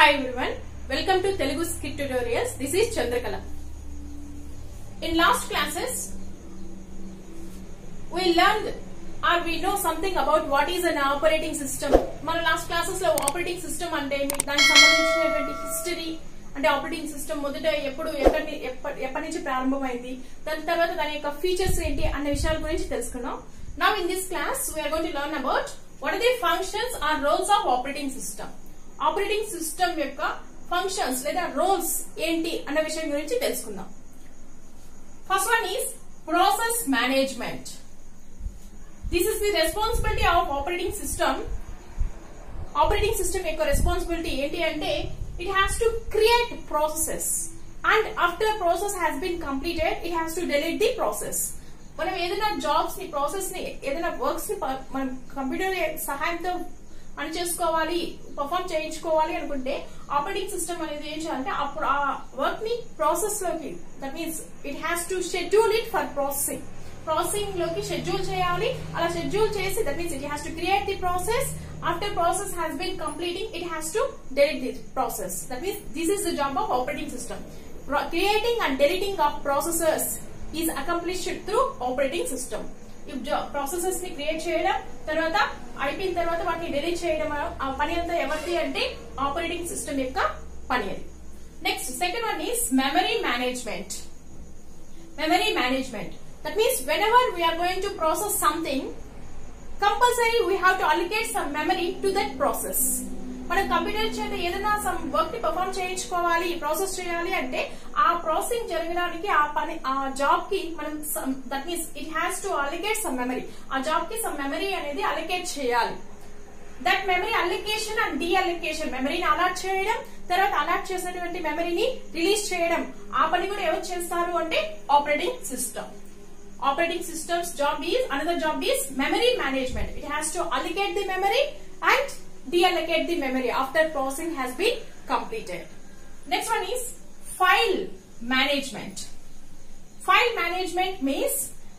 Hi everyone, welcome to Telugu Skit Tutorials. This is Chandrakala. In last classes, we learned or we know something about what is an operating system. మన last classes లో operating system అంటే ఏమి, దానికి సంబంధించినటువంటి history అంటే operating system మొదట ఎప్పుడు ఎక్కడి ని- ఎప్ప- ఎప్పటి నుంచి ప్రారంభమైంది దాని తర్వాత దాని యొక్క ఫీచర్స్ ఏంటి అనే విషయాల గురించి తెలుసుకున్నాం now in this class we're going to learn about what are the functions or roles of operating system operating system యొక్క ఫంక్షన్స్ లేదా రోల్స్ ఏంటి అన్న విషయం గురించి తెలుసుకుందాం first one is process management this is the responsibility of operating system operating system యొక్క responsibility ఏంటి అంటే it has to create processes and after process has been completed it has to delete the process మనం ఏదైనా jobs ని process ని ఏదైనా works ని ప- మనం కంప్యూటర్ సహాయంతో పని చేసుకోవాలి పర్ఫామ్ చేయించుకోవాలి అనుకుంటే ఆపరేటింగ్ సిస్టమ్ అనేది ఏం చేయాలంటే అప్పుడు ఆ వర్క్ ని ప్రాసెస్ లోకి that means it has to schedule it for processing processing లోకి షెడ్యూల్ చేయాలి అలా షెడ్యూల్ చేసి that means it has to create the process after process has been completing it has to delete the process that means this is the job of operating system creating and deleting of processors is accomplished through operating system ఈ processes ని create చేయడం తర్వాత అయిపోయిన తర్వాత వాటిని delete చేయడం ఆ పని అంతా ఎవరిది అంటే ఆపరేటింగ్ సిస్టమ్ యొక్క పని అది next second one is memory management memory management. That means whenever we are going to process something, compulsory we have to allocate some memory to that process. మనం కంప్యూటర్ చేత ఏదైనా సమ్ వర్క్ ని perform చేయించుకోవాలి process చేయాలి అంటే ఆ processing జరగడానికి ఆ పని ఆ జాబ్ కి మనం that means it has to allocate some memory ఆ జాబ్ కి సమ్ మెమరీ అనేది అలికేట్ చేయాలి that memory allocation and deallocation మెమరీని అలాట్ చేయడం తర్వాత అలాట్ చేసినటువంటి మెమరీని రిలీజ్ చేయడం ఆ పని కూడా ఎవరు చేస్తారు అంటే operating system operating system's job is another job is memory management it has to allocate the memory and deallocate the memory after processing has been completed. Next one is file management. File management means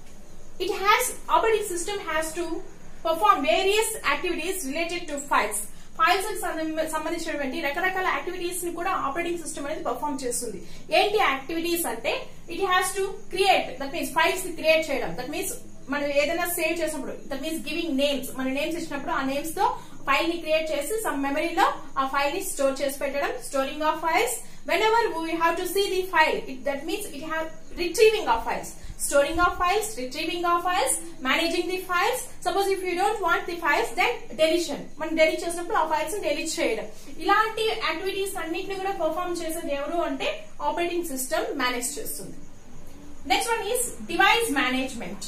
it has operating system has to perform various activities related to files files కి సంబంధ- సంబంధించినటువంటి రకరకాల activities ని కూడా operating system అనేది perform చేస్తుంది ఏంటి activities అంటే it has to create that means files ని క్రియేట్ చేయడం దట్ మీన్స్ మనం ఏదైనా సేవ్ చేసినప్పుడు దట్ మీన్స్ గివింగ్ నేమ్స్ మన నేమ్స్ ఇచ్చినప్పుడు ఆ నేమ్స్ తో ఫైల్ ని క్రియేట్ చేసి సమ్ మెమరీలో ఆ ఫైల్ ని స్టోర్ చేసి పెట్టడం storing of files whenever we have to see the file it that means it have retrieving of files storing of files, retrieving of files, managing the files. Suppose if you don't want the files, then deletion. మనం delete చేసినప్పుడు ఆ files delete చేయడం ఇలాంటి activities అన్నిటిని కూడా perform చేసేది ఎవరు అంటే ఆపరేటింగ్ సిస్టమ్ మేనేజ్ చేస్తుంది next one is device management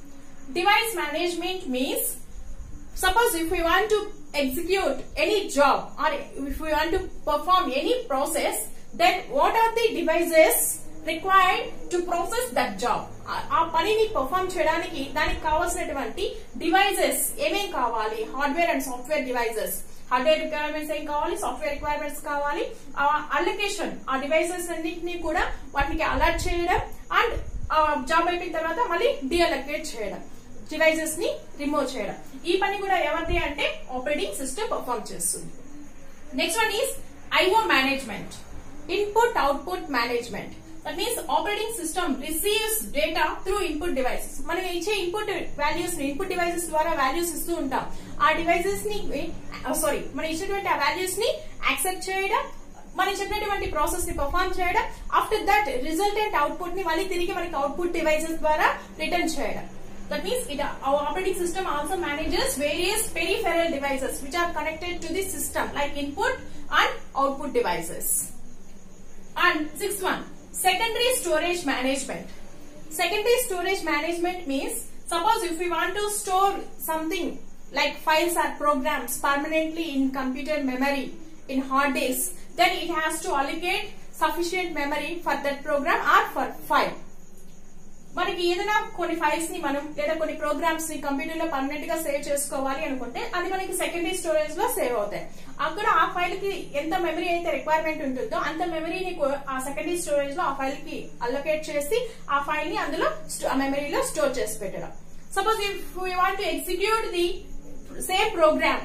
device management means suppose if we want to execute any job or if we want to perform any process then what are the devices required to process that job ఆ- ఆ పనిని perform చేయడానికి దానికి కావాల్సినటువంటి devices ఏమేం కావాలి hardware and software devices hardware requirements ఏం కావాలి సాఫ్ట్వేర్ రిక్వైర్మెంట్స్ కావాలి ఆ అలొకేషన్ ఆ డివైసెస్ అన్నింటినీ కూడా వాటికి అలర్ట్ చేయడం అండ్ జాబ్ అయిపోయిన తర్వాత మళ్ళీ డిఅలొకేట్ చేయడం డివైజెస్ ని రిమూవ్ చేయడం ఈ పని కూడా ఎవరిది అంటే ఆపరేటింగ్ సిస్టమ్ పర్ఫామ్ చేస్తుంది next one is IO management input output management that means operating system receives data through input devices మనం ఇచ్చే ఇన్పుట్ వాల్యూస్ ని ఇన్పుట్ డివైసెస్ ద్వారా వాల్యూస్ ఇస్తూ ఉంటాం ఆ డివైసెస్ ని సారీ మనం ఇచ్చినటువంటి ఆ వాల్యూస్ ని యాక్సెప్ట్ చేయడం మనం చెప్పినటువంటి ప్రాసెస్ ని పర్ఫామ్ చేయడం ఆఫ్టర్ దట్ రిజల్టెంట్ అవుట్పుట్ ని మళ్ళీ తిరిగి మనకి అవుట్పుట్ డివైసెస్ ద్వారా రిటర్న్ చేయడం That means it, our operating system also manages various peripheral devices which are connected to the system like input and output devices. And sixth one, secondary storage management. Secondary storage management means suppose if we want to store something like files or programs permanently in computer memory in hard disks, then it has to allocate sufficient memory for that program or for file. మనకి ఏదైనా కొన్ని files ని మనం లేదా కొన్ని programmes ని computer లో permanent గా సేవ్ చేసుకోవాలి అనుకుంటే అది మనకి సెకండరీ స్టోరేజ్ లో సేవ్ అవుతాయి అక్కడ ఆ ఫైల్ కి ఎంత మెమరీ అయితే రిక్వైర్మెంట్ ఉంటుందో అంత మెమరీని ఆ సెకండరీ స్టోరేజ్ లో ఆ ఫైల్ కి అలొకేట్ చేసి ఆ ఫైల్ ని అందులో స్టో- ఆ మెమరీలో స్టోర్ చేసి పెట్టడం suppose if we want to execute the same program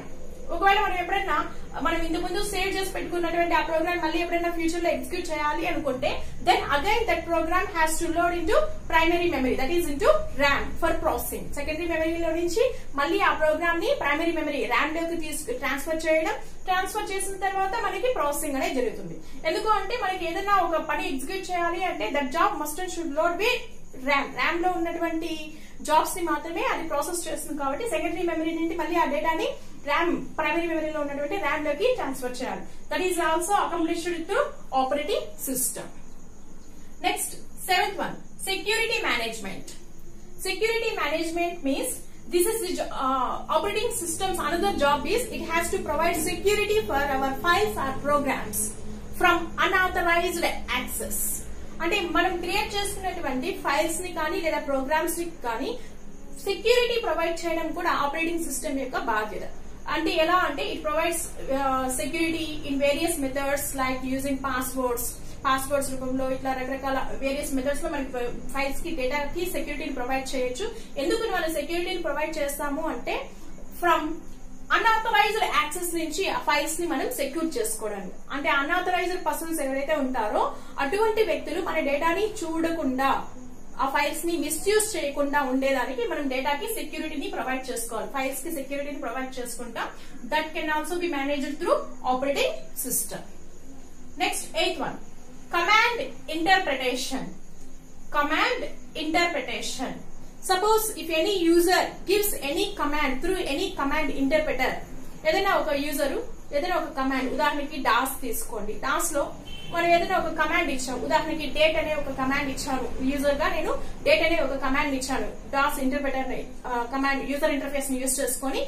ఒకవేళ మనం ఎప్పుడైనా మనం ఇంత ముందు సేవ్ చేసి పెట్టుకున్నటువంటి ఆ ప్రోగ్రామ్ మళ్ళీ ఎప్పుడైనా ఫ్యూచర్ లో ఎగ్జిక్యూట్ చేయాలి అనుకుంటే then again that program has to load into primary memory that is into RAM for processing secondary మెమరీలో నుంచి మళ్ళీ ఆ ప్రోగ్రామ్ ని ప్రైమరీ మెమరీ ర్యామ్ లోకి తీసుకు ట్రాన్స్ఫర్ చేయడం ట్రాన్స్ఫర్ చేసిన తర్వాత మనకి ప్రాసెసింగ్ అనేది జరుగుతుంది ఎందుకు అంటే మనకి ఏదైనా ఒక పని ఎగ్జిక్యూట్ చేయాలి అంటే that job must and should load be RAM RAM లో ఉన్నటువంటి జాబ్స్ ని మాత్రమే అది ప్రాసెస్ చేస్తుంది కాబట్టి సెకండరీ మెమరీ నుండి మళ్ళీ ఆ డేటాని ర్యామ్ ప్రైమరీ మెమరీలో ఉన్నటువంటి ర్యామ్ లోకి ట్రాన్స్ఫర్ చేయాలి that is also accomplished through operating system next seventh one security management security management means this is the jo- uh, operating system's another job is it has to provide security for our files or programs from unauthorized access అంటే మనం create చేసుకున్నటువంటి files ని కానీ లేదా programmes ని కానీ security provide చేయడం కూడా ఆపరేటింగ్ సిస్టమ్ యొక్క బాధ్యత అంటే ఎలా అంటే it provides security in various methods like using passwords passwords రూపంలో ఇట్లా రకరకాల వేరియస్ మెథడ్స్ లో మనకి ఫైల్స్ కి డేటాకి సెక్యూరిటీని ప్రొవైడ్ చేయొచ్చు ఎందుకు మనం సెక్యూరిటీని ప్రొవైడ్ చేస్తాము అంటే ఫ్రమ్ అన్ఆథరైజ్డ్ యాక్సెస్ నుంచి ఆ ఫైల్స్ ని మనం సెక్యూర్ చేసుకోవడానికి అంటే అన్ఆథరైజ్డ్ పర్సన్స్ ఎవరైతే ఉంటారో అటువంటి వ్యక్తులు మన డేటాని చూడకుండా ఆ ఫైల్స్ ని మిస్యూజ్ చేయకుండా ఉండేదానికి మనం డేటాకి సెక్యూరిటీని ప్రొవైడ్ చేసుకోవాలి ఫైల్స్ కి సెక్యూరిటీని ప్రొవైడ్ చేసుకుంటాం that can also be managed through operating system next eighth one command interpretation command interpretation suppose if any user gives any command through any command interpreter ఏదైనా ఒక యూజర్ ఏదైనా ఒక కమాండ్ ఉదాహరణకి DOS తీసుకోండి DOS లో మనం ఏదైనా ఒక కమాండ్ ఇచ్చాం ఉదాహరణకి డేట్ అనే ఒక కమాండ్ ఇచ్చాను యూజర్ గా నేను డేట్ అనే ఒక కమాండ్ ఇచ్చాను DOS interpreter command user interface ని యూజ్ చేసుకొని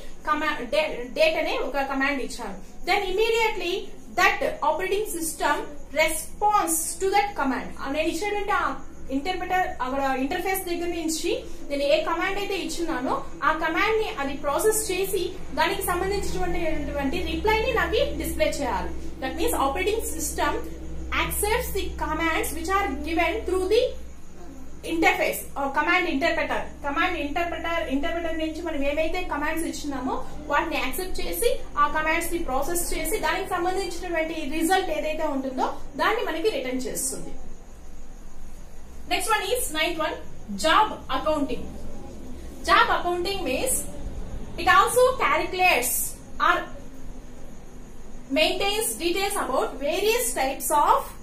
డేట్ అనే ఒక కమాండ్ ఇచ్చాను then immediately that operating system response to that command నేను ఇచ్చినటువంటి ఆ ఇంటర్ప్రిటర్ అక్కడ ఇంటర్ఫేస్ దగ్గర నుంచి నేను ఏ కమాండ్ అయితే ఇచ్చున్నానో ఆ కమాండ్ ని అది ప్రాసెస్ చేసి దానికి సంబంధించినటువంటి రిప్లై ని నాకు డిస్ప్లే చేయాలి that means operating system accepts the commands which are given through the interface command interpreter command interpreter interpreter నుంచి మనం ఏమైతే కమాండ్స్ ఇచ్చినామో వాటిని యాక్సెప్ట్ చేసి ఆ కమాండ్స్ ని ప్రాసెస్ చేసి దానికి సంబంధించినటువంటి రిజల్ట్ ఏదైతే ఉంటుందో దాన్ని మనకి రిటర్న్ చేస్తుంది next one is ninth one job accounting job accounting means it also calculates or maintains details about various types of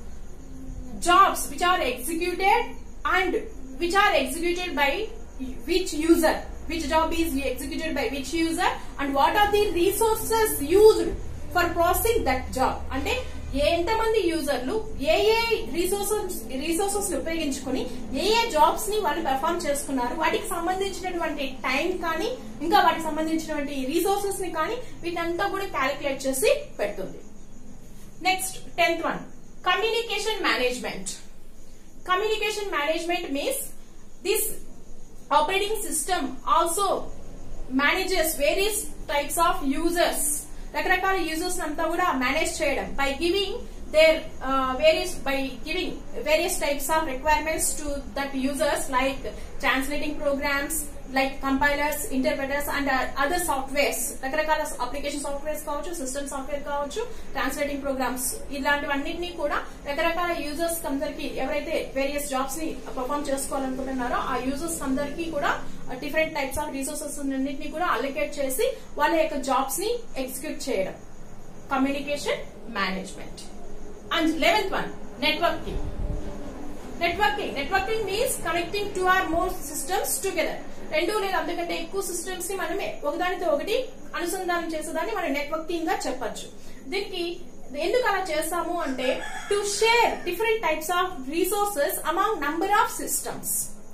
jobs which are executed and which are executed by which user which job is executed by which user and what are the resources used for processing that job అంటే ఎంతమంది యూజర్లు ఏ ఏ resources resources ఉపయోగించుకుని ఏ ఏ jobs ని వాళ్ళు perform చేసుకున్నారు వాటికి సంబంధించినటువంటి time కానీ ఇంకా వాటికి సంబంధించినటువంటి రిసోర్సెస్ ని కానీ వీటంతా కూడా క్యాలిక్యులేట్ చేసి పెడుతుంది next tenth one communication management communication management means this operating system also manages various types of users రకరకాల యూజర్స్ అంతా కూడా మేనేజ్ చేయడం by giving their various by giving various types of requirements to that users like translating programs like compilers interpreters and other softwares రకరకాల application softwares కావచ్చు system software కావచ్చు translating programs ఇలాంటివన్నింటినీ కూడా రకరకాల యూజర్స్ అందరికి ఎవరైతే వేరియస్ జాబ్స్ ని perform చేసుకోవాలనుకుంటున్నారో ఆ యూజర్స్ అందరికీ కూడా డిఫరెంట్ టైప్స్ ఆఫ్ రిసోర్సెస్ అన్నింటినీ కూడా అలొకేట్ చేసి వాళ్ళ యొక్క జాబ్స్ ని ఎగ్జిక్యూట్ చేయడం communication management and eleventh one networking networking networking means connecting two or more systems together రెండు లేదా అంతకంటే ఎక్కువ సిస్టమ్స్ ని మనం ఒకదానితో ఒకటి అనుసంధానం చేసేదాన్ని మనం నెట్వర్కింగ్ గా చెప్పొచ్చు దీనికి ఎందుకు అలా చేస్తాము అంటే to share different types of resources among number of systems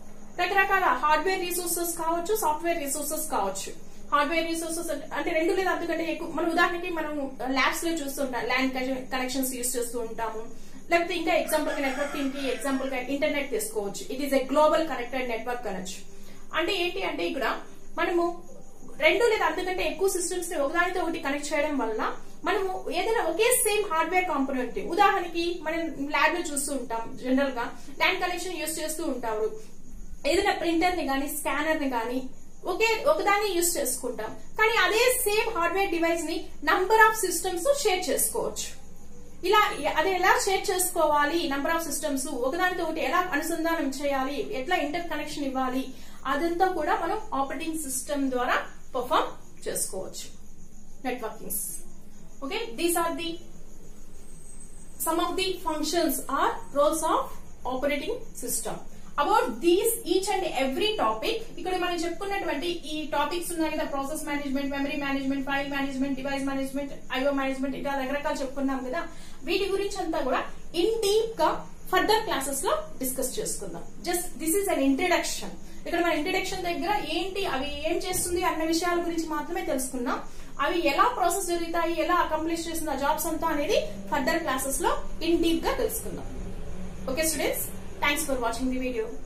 రకరకాల హార్డ్వేర్ రిసోర్సెస్ కావచ్చు సాఫ్ట్వేర్ రిసోర్సెస్ కావచ్చు హార్డ్వేర్ రిసోర్సెస్ అంటే రెండు లేదా అంతకంటే ఎక్కువ మన ఉదాహరణకి మనం ల్యాబ్స్ లో చూస్తుంటాం ల్యాండ్ కనెక్షన్స్ యూస్ చేస్తూ ఉంటాము లేకపోతే ఇంకా ఎగ్జాంపుల్ నెట్వర్కింగ్ కి ఎగ్జాంపుల్ గా ఇంటర్నెట్ తీసుకోవచ్చు it is a global connected network అనొచ్చు అంటే ఏంటి అంటే ఇక్కడ మనము రెండు లేదా అంతకంటే ఎక్కువ సిస్టమ్స్ ని ఒకదానితో ఒకటి కనెక్ట్ చేయడం వల్ల మనము ఏదైనా ఒకే సేమ్ హార్డ్వేర్ కాంపోనెంట్ ఉదాహరణకి మనం ల్యాబ్ లో చూస్తూ ఉంటాం జనరల్ గా ల్యాండ్ కనెక్షన్ యూస్ చేస్తూ ఉంటారు ఏదైనా ప్రింటర్ ని గానీ స్కానర్ ని గానీ ఒకే ఒకదాన్ని యూజ్ చేసుకుంటాం కానీ అదే సేమ్ హార్డ్వేర్ డివైస్ ని నంబర్ ఆఫ్ సిస్టమ్స్ షేర్ చేసుకోవచ్చు ఇలా అది ఎలా షేర్ చేసుకోవాలి నంబర్ ఆఫ్ సిస్టమ్స్ ఒకదానితో ఒకటి ఎలా అనుసంధానం చేయాలి ఎట్లా ఇంటర్ కనెక్షన్ ఇవ్వాలి అదంతా కూడా మనం ఆపరేటింగ్ సిస్టమ్ ద్వారా పర్ఫామ్ చేసుకోవచ్చు networkings okay these are the some of the functions are roles of operating system about these each and every topic ఇక్కడ మనం చెప్పుకున్నటువంటి ఈ టాపిక్స్ ఉన్నాయి కదా process management memory management file management device management IO management ఇలా రకరకాలు చెప్పుకున్నాం కదా వీటి గురించి అంతా కూడా ఇన్ డీప్ గా ఫర్దర్ క్లాసెస్ లో డిస్కస్ చేసుకుందాం just this is an introduction ఇక్కడ మన ఇంట్రడక్షన్ దగ్గర ఏంటి అవి ఏం చేస్తుంది అన్న విషయాల గురించి మాత్రమే తెలుసుకున్నాం అవి ఎలా ప్రాసెస్ జరుగుతాయి ఎలా అకంప్లిష్ చేస్తుంది ఆ జాబ్స్ అంతా అనేది ఫర్దర్ క్లాసెస్ లో ఇన్ డీప్ గా తెలుసుకుందాం okay students thanks for watching the video